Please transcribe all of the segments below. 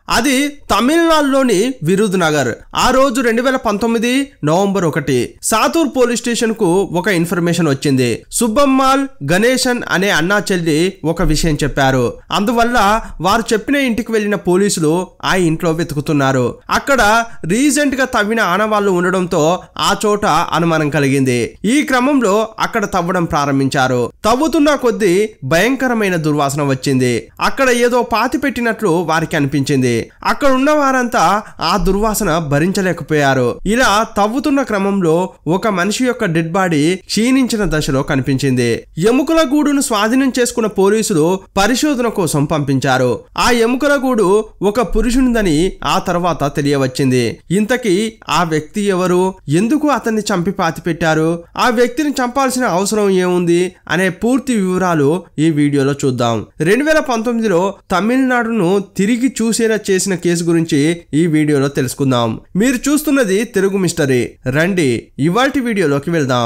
అది తమిళనాడులోని విరుద్ నగర్ ఆ రోజు రెండు వేల పంతొమ్మిది నవంబర్ ఒకటి సాతూర్ పోలీస్ స్టేషన్ కు ఒక ఇన్ఫర్మేషన్ వచ్చింది సుబ్బమ్మాల్ గణేశన్ అనే అన్నా చెల్లి ఒక విషయం చెప్పారు అందువల్ల వారు చెప్పిన ఇంటికి వెళ్లిన పోలీసులు ఆ ఇంట్లో వెతుకుతున్నారు అక్కడ రీసెంట్ గా తవ్విన ఆనవాళ్లు ఉండడంతో ఆ చోట అనుమానం కలిగింది ఈ క్రమంలో అక్కడ తవ్వడం ప్రారంభించారు తవ్వుతున్న కొద్దీ భయంకరమైన దుర్వాసన వచ్చింది అక్కడ ఏదో పాతి పెట్టినట్లు వారికి అనిపించింది అక్కడ ఉన్న వారంతా ఆ దుర్వాసన భరించలేకపోయారు ఇలా తవ్వుతున్న క్రమంలో ఒక మనిషి యొక్క డెడ్ బాడీ క్షీణించిన దశలో కనిపించింది ఎముకల గూడును స్వాధీనం చేసుకున్న పోలీసులు పరిశోధన కోసం పంపించారు ఆ ఎముకల గూడు ఒక పురుషునిదని ఆ తర్వాత తెలియవచ్చింది ఇంతకీ ఆ వ్యక్తి ఎవరు ఎందుకు అతన్ని చంపి పాతి పెట్టారు ఆ వ్యక్తిని చంపాల్సిన అవసరం ఏముంది అనే పూర్తి వివరాలు ఈ వీడియోలో చూద్దాం రెండు వేల పంతొమ్మిదిలో తమిళనాడును తిరిగి చూసేలా చేసిన కేసు గురించి ఈ వీడియోలో తెలుసుకుందాం మీరు చూస్తున్నది తెలుగు మిస్టరీ రండి ఇవాల్టి వీడియోలోకి వెళ్దాం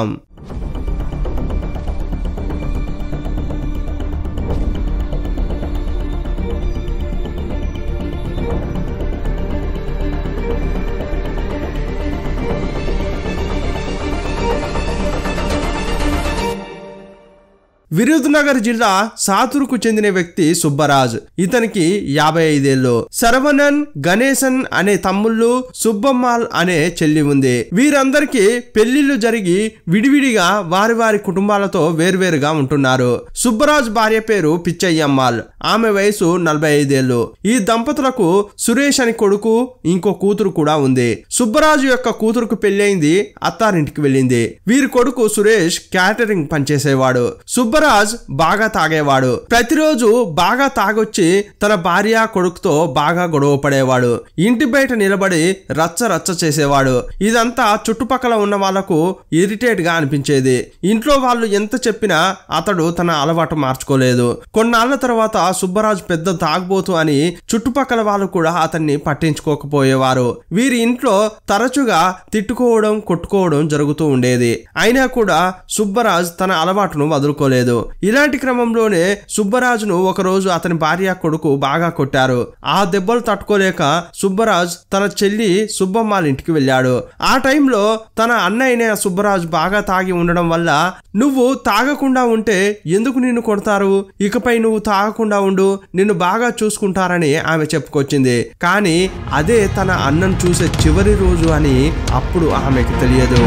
విరుదునగర్ జిల్లా సాతురుకు చెందిన వ్యక్తి సుబ్బరాజ్ ఇతనికి యాభై ఐదేళ్లు శరవణన్ గణేశన్ అనే తమ్ముళ్ళు సుబ్బమ్మాల్ అనే చెల్లి ఉంది వీరందరికీ పెళ్లిళ్లు జరిగి విడివిడిగా వారి వారి కుటుంబాలతో వేర్వేరుగా ఉంటున్నారు సుబ్బరాజ్ భార్య పేరు పిచ్చయ్యమ్మాల్ ఆమె వయసు నలభై ఐదేళ్లు ఈ దంపతులకు సురేష్ అని కొడుకు ఇంకో కూతురు కూడా ఉంది సుబ్బరాజు యొక్క కూతురుకు పెళ్ళైంది అత్తారింటికి వెళ్ళింది వీరి కొడుకు సురేష్ క్యాటరింగ్ పనిచేసేవాడు సుబ్బరాజ్ బాగా తాగేవాడు ప్రతిరోజు బాగా తాగొచ్చి తన భార్య కొడుకుతో బాగా గొడవ పడేవాడు ఇంటి బయట నిలబడి రచ్చ రచ్చ చేసేవాడు ఇదంతా చుట్టుపక్కల ఉన్న వాళ్లకు ఇరిటేట్ గా అనిపించేది ఇంట్లో వాళ్ళు ఎంత చెప్పినా అతడు తన అలవాటు మార్చుకోలేదు కొన్నాళ్ల తర్వాత సుబ్బరాజు పెద్ద తాగుబోతు అని చుట్టుపక్కల వాళ్ళు కూడా అతన్ని పట్టించుకోకపోయేవారు వీరి ఇంట్లో తరచుగా తిట్టుకోవడం కొట్టుకోవడం జరుగుతూ ఉండేది అయినా కూడా సుబ్బరాజ్ తన అలవాటును వదులుకోలేదు ఇలాంటి క్రమంలోనే సుబ్బరాజును ఒకరోజు అతని భార్య కొడుకు బాగా కొట్టారు ఆ దెబ్బలు తట్టుకోలేక సుబ్బరాజ్ తన చెల్లి సుబ్బమ్మాల ఇంటికి వెళ్ళాడు ఆ టైంలో తన అన్నయ్యనే సుబ్బరాజ్ బాగా తాగి ఉండడం వల్ల నువ్వు తాగకుండా ఉంటే ఎందుకు నిన్ను కొడతారు ఇకపై నువ్వు తాగకుండా ఉండు నిన్ను బాగా చూసుకుంటారని ఆమె చెప్పుకొచ్చింది కానీ అదే తన అన్నను చూసే చివరి రోజు అని అప్పుడు ఆమెకు తెలియదు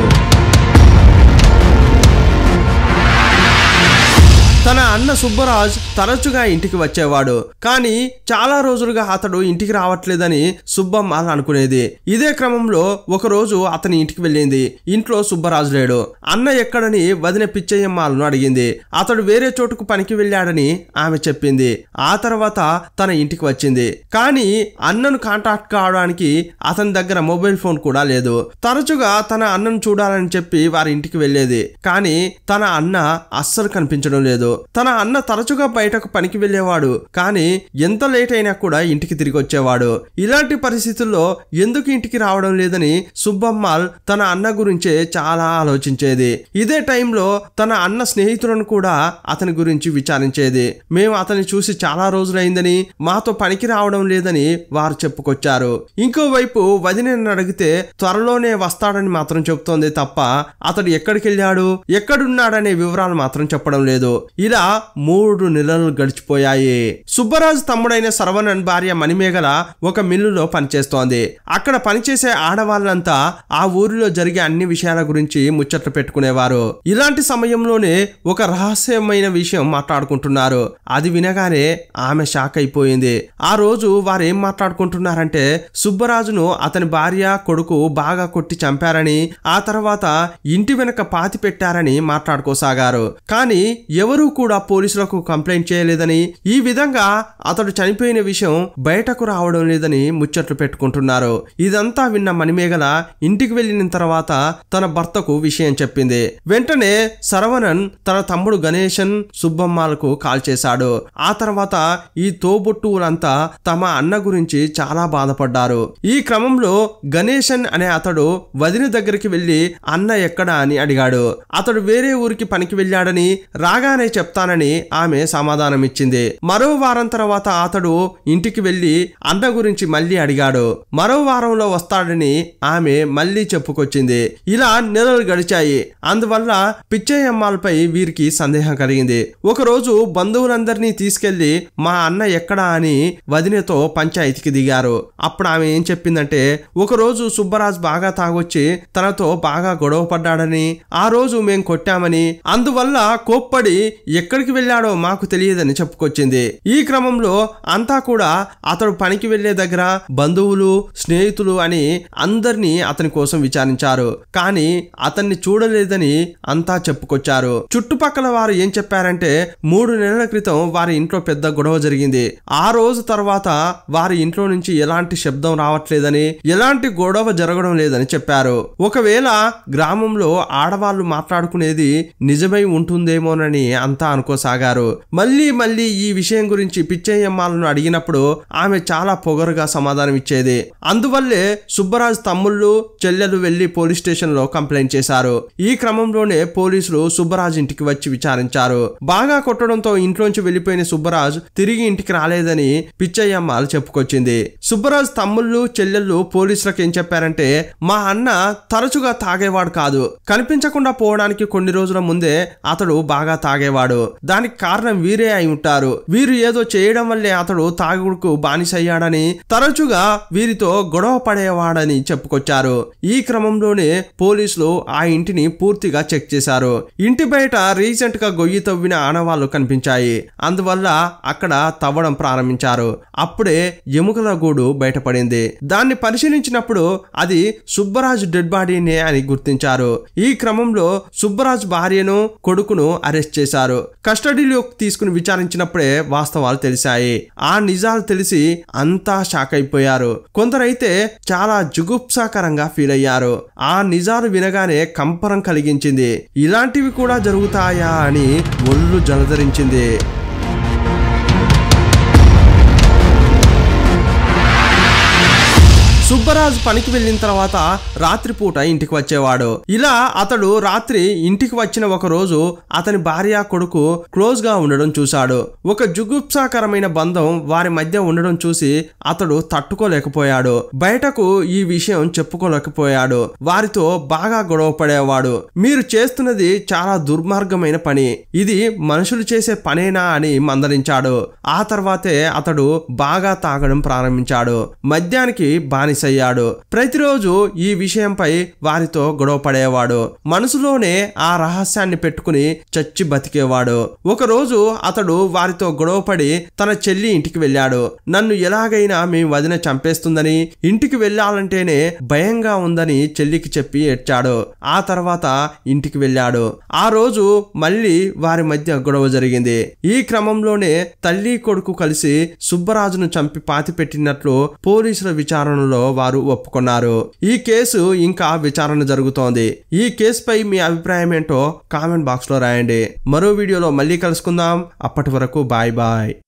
తన అన్న సుబ్బరాజ్ తరచుగా ఇంటికి వచ్చేవాడు కానీ చాలా రోజులుగా అతడు ఇంటికి రావట్లేదని సుబ్బమ్మ అనుకునేది ఇదే క్రమంలో ఒకరోజు అతని ఇంటికి వెళ్ళింది ఇంట్లో సుబ్బరాజు లేడు అన్న ఎక్కడని వదిన పిచ్చయ్యమ్మలను అడిగింది అతడు వేరే చోటుకు పనికి వెళ్ళాడని ఆమె చెప్పింది ఆ తర్వాత తన ఇంటికి వచ్చింది కానీ అన్నను కాంటాక్ట్ కావడానికి అతని దగ్గర మొబైల్ ఫోన్ కూడా లేదు తరచుగా తన అన్నను చూడాలని చెప్పి వారి ఇంటికి వెళ్ళేది కానీ తన అన్న అస్సలు కనిపించడం లేదు తన అన్న తరచుగా బయటకు పనికి వెళ్ళేవాడు కానీ ఎంత లేట్ అయినా కూడా ఇంటికి తిరిగి వచ్చేవాడు ఇలాంటి పరిస్థితుల్లో ఎందుకు ఇంటికి రావడం లేదని సుబ్బమ్మాల్ తన అన్న గురించే చాలా ఆలోచించేది ఇదే టైంలో తన అన్న స్నేహితులను కూడా అతని గురించి విచారించేది మేము అతన్ని చూసి చాలా రోజులైందని మాతో పనికి రావడం లేదని వారు చెప్పుకొచ్చారు ఇంకోవైపు వదినని అడిగితే త్వరలోనే వస్తాడని మాత్రం చెబుతోంది తప్ప అతడు ఎక్కడికి వెళ్ళాడు ఎక్కడున్నాడనే వివరాలు మాత్రం చెప్పడం లేదు ఇలా మూడు నెలలు గడిచిపోయాయి సుబ్బరాజు తమ్ముడైన సర్వనన్ భార్య మణిమేగల ఒక మిల్లులో పనిచేస్తోంది అక్కడ పనిచేసే ఆడవాళ్ళంతా ఆ ఊరిలో జరిగే అన్ని విషయాల గురించి ముచ్చట్లు పెట్టుకునేవారు ఇలాంటి సమయంలోనే ఒక రహస్యమైన విషయం మాట్లాడుకుంటున్నారు అది వినగానే ఆమె షాక్ అయిపోయింది ఆ రోజు వారు ఏం మాట్లాడుకుంటున్నారంటే సుబ్బరాజును అతని భార్య కొడుకు బాగా కొట్టి చంపారని ఆ తర్వాత ఇంటి వెనక పాతి పెట్టారని మాట్లాడుకోసాగారు కానీ ఎవరూ కూడా పోలీసులకు కంప్లైంట్ చేయలేదని ఈ విధంగా అతడు చనిపోయిన విషయం బయటకు రావడం లేదని ముచ్చట్లు పెట్టుకుంటున్నారు ఇదంతా విన్న మణిమేగల ఇంటికి వెళ్ళిన తర్వాత తన భర్తకు విషయం చెప్పింది వెంటనే శరవణన్ తన తమ్ముడు గణేశన్ సుబ్బమ్మాలకు కాల్ చేశాడు ఆ తర్వాత ఈ తోబుట్టువులంతా తమ అన్న గురించి చాలా బాధపడ్డారు ఈ క్రమంలో గణేశన్ అనే అతడు వదిన దగ్గరికి వెళ్లి అన్న ఎక్కడా అని అడిగాడు అతడు వేరే ఊరికి పనికి వెళ్ళాడని రాగానే చెప్తానని ఆమె సమాధానమిచ్చింది మరో వారం తర్వాత అతడు ఇంటికి వెళ్లి అన్న గురించి మళ్ళీ అడిగాడు మరో వారంలో వస్తాడని ఆమె మళ్ళీ చెప్పుకొచ్చింది ఇలా నెలలు గడిచాయి అందువల్ల పిచ్చయ్యమ్మాలపై వీరికి సందేహం కలిగింది ఒకరోజు బంధువులందరినీ తీసుకెళ్లి మా అన్న ఎక్కడా అని వదినతో పంచాయతీకి దిగారు అప్పుడు ఆమె ఏం చెప్పిందంటే ఒకరోజు సుబ్బరాజ్ బాగా తాగొచ్చి తనతో బాగా గొడవ పడ్డాడని ఆ రోజు మేం కొట్టామని అందువల్ల కోప్పడి ఎక్కడికి వెళ్ళాడో మాకు తెలియదని చెప్పుకొచ్చింది ఈ క్రమంలో అంతా కూడా అతడు పనికి వెళ్లే దగ్గర బంధువులు స్నేహితులు అని అందరినీ అతని కోసం విచారించారు కానీ అతన్ని చూడలేదని అంతా చెప్పుకొచ్చారు చుట్టుపక్కల వారు ఏం చెప్పారంటే మూడు నెలల క్రితం వారి ఇంట్లో పెద్ద గొడవ జరిగింది ఆ రోజు తర్వాత వారి ఇంట్లో నుంచి ఎలాంటి శబ్దం రావట్లేదని ఎలాంటి గొడవ జరగడం లేదని చెప్పారు ఒకవేళ గ్రామంలో ఆడవాళ్ళు మాట్లాడుకునేది నిజమై ఉంటుందేమోనని అంతా అనుకోసాగారు మళ్ళీ మళ్ళీ ఈ విషయం గురించి పిచ్చయ్యమ్మాలను అడిగినప్పుడు ఆమె చాలా పొగరుగా సమాధానం ఇచ్చేది అందువల్లే సుబ్బరాజ్ తమ్ముళ్ళు చెల్లెలు వెళ్లి పోలీస్ స్టేషన్ లో కంప్లైంట్ చేశారు ఈ క్రమంలోనే పోలీసులు సుబ్బరాజ్ ఇంటికి వచ్చి విచారించారు బాగా కొట్టడంతో ఇంట్లోంచి వెళ్లిపోయిన సుబ్బరాజ్ తిరిగి ఇంటికి రాలేదని పిచ్చయ్యమ్మాలు చెప్పుకొచ్చింది సుబ్బరాజ్ తమ్ముళ్ళు చెల్లెళ్ళు పోలీసులకు ఏం చెప్పారంటే మా అన్న తరచుగా తాగేవాడు కాదు కనిపించకుండా పోవడానికి కొన్ని రోజుల ముందే అతడు బాగా తాగేవాడు దానికి కారణం వీరే అయి ఉంటారు వీరు ఏదో చేయడం వల్లే అతడు తాగుడుకు బానిసయ్యాడని తరచుగా వీరితో గొడవ పడేవాడని చెప్పుకొచ్చారు ఈ క్రమంలోనే పోలీసులు ఆ ఇంటిని పూర్తిగా చెక్ చేశారు ఇంటి బయట రీసెంట్ గా గొయ్యి తవ్విన ఆనవాళ్లు కనిపించాయి అందువల్ల అక్కడ తవ్వడం ప్రారంభించారు అప్పుడే ఎముకల గూడు బయటపడింది దాన్ని పరిశీలించినప్పుడు అది సుబ్బరాజు డెడ్ బాడీనే అని గుర్తించారు ఈ క్రమంలో సుబ్బరాజు భార్యను కొడుకును అరెస్ట్ చేశారు కస్టడీలోకి తీసుకుని విచారించినప్పుడే వాస్తవాలు తెలిసాయి ఆ నిజాలు తెలిసి అంతా షాక్ అయిపోయారు కొందరైతే చాలా జుగుప్సాకరంగా ఫీల్ అయ్యారు ఆ నిజాలు వినగానే కంపరం కలిగించింది ఇలాంటివి కూడా జరుగుతాయా అని ఒళ్ళు జలధరించింది సుబ్బరాజ్ పనికి వెళ్ళిన తర్వాత రాత్రిపూట ఇంటికి వచ్చేవాడు ఇలా అతడు రాత్రి ఇంటికి వచ్చిన ఒక రోజు అతని భార్య కొడుకు క్లోజ్ గా ఉండడం చూశాడు ఒక జుగుప్సాకరమైన బంధం వారి మధ్య ఉండడం చూసి అతడు తట్టుకోలేకపోయాడు బయటకు ఈ విషయం చెప్పుకోలేకపోయాడు వారితో బాగా గొడవ పడేవాడు మీరు చేస్తున్నది చాలా దుర్మార్గమైన పని ఇది మనుషులు చేసే పనేనా అని మందలించాడు ఆ తర్వాతే అతడు బాగా తాగడం ప్రారంభించాడు మద్యానికి బానిసయ్యాడు ప్రతిరోజు ఈ విషయంపై వారితో గొడవ పడేవాడు మనసులోనే ఆ రహస్యాన్ని పెట్టుకుని చచ్చి బతికేవాడు ఒకరోజు అతడు వారితో గొడవపడి తన చెల్లి ఇంటికి వెళ్ళాడు నన్ను ఎలాగైనా మీ వదిన చంపేస్తుందని ఇంటికి వెళ్ళాలంటేనే భయంగా ఉందని చెల్లికి చెప్పి ఏడ్చాడు ఆ తర్వాత ఇంటికి వెళ్ళాడు ఆ రోజు మళ్ళీ వారి మధ్య గొడవ జరిగింది ఈ క్రమంలోనే తల్లి కొడుకు కలిసి సుబ్బరాజును చంపి పాతి పెట్టినట్లు పోలీసుల విచారణలో వారు ఒప్పుకున్నారు ఈ కేసు ఇంకా విచారణ జరుగుతోంది ఈ కేసుపై మీ అభిప్రాయం ఏంటో కామెంట్ బాక్స్ లో రాయండి మరో వీడియోలో మళ్ళీ కలుసుకుందాం అప్పటి వరకు బాయ్ బాయ్